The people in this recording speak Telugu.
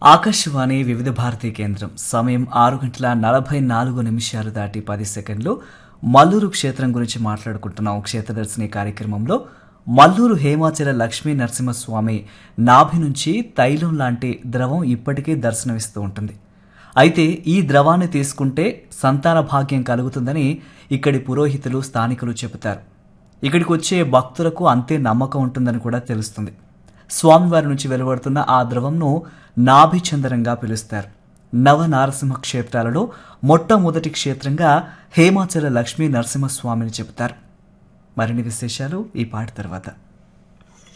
ఆకాశవాణి వివిధ భారతీ కేంద్రం సమయం ఆరు గంటల నలభై నాలుగు నిమిషాలు దాటి పది సెకండ్లు మల్లూరు క్షేత్రం గురించి మాట్లాడుకుంటున్నాం క్షేత్రదర్శిని కార్యక్రమంలో మల్లూరు హేమాచల లక్ష్మీ నరసింహస్వామి నాభి నుంచి తైలం లాంటి ద్రవం ఇప్పటికీ దర్శనమిస్తూ ఉంటుంది అయితే ఈ ద్రవాన్ని తీసుకుంటే సంతాన భాగ్యం కలుగుతుందని ఇక్కడి పురోహితులు స్థానికులు చెబుతారు ఇక్కడికి వచ్చే భక్తులకు అంతే నమ్మకం ఉంటుందని కూడా తెలుస్తుంది స్వామివారి నుంచి వెలువడుతున్న ఆ ద్రవంను నాభిచందరంగా పిలుస్తారు నవ నారసింహ క్షేత్రాలలో మొట్టమొదటి క్షేత్రంగా హేమాచల లక్ష్మీ నరసింహస్వామిని చెబుతారు మరిన్ని విశేషాలు ఈ పాట తర్వాత